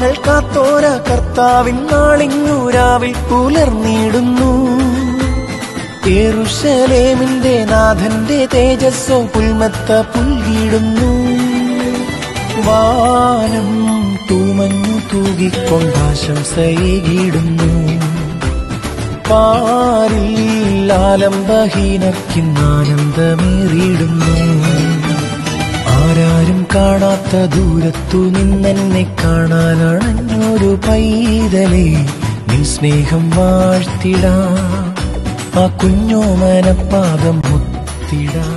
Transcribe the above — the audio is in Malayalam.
കാലങ്ങൾ കാത്തോര കർത്താവിൻ നാളിങ്ങൂരാവിൽ പുലർന്നിടുന്നു യേറുശലേമിന്റെ നാഥന്റെ തേജസ്സോ പുൽമത്ത പുൽകിടുന്നു വാനം തൂമഞ്ഞു തൂകിക്കൊണ്ടാശംസയേകിടുന്നു പാരിൽ ആലംബഹീനർക്കിന്നാനന്ദമേറിയിടുന്നു ആരാരും കാണാത്ത ദൂരത്തു നിന്നെന്നെ കാണാനണഞ്ഞൊരു പൈതലേ നിൻ സ്നേഹം വാഴ്ത്തിടാ ആ കുഞ്ഞോമനപ്പാദം മുത്തിടാ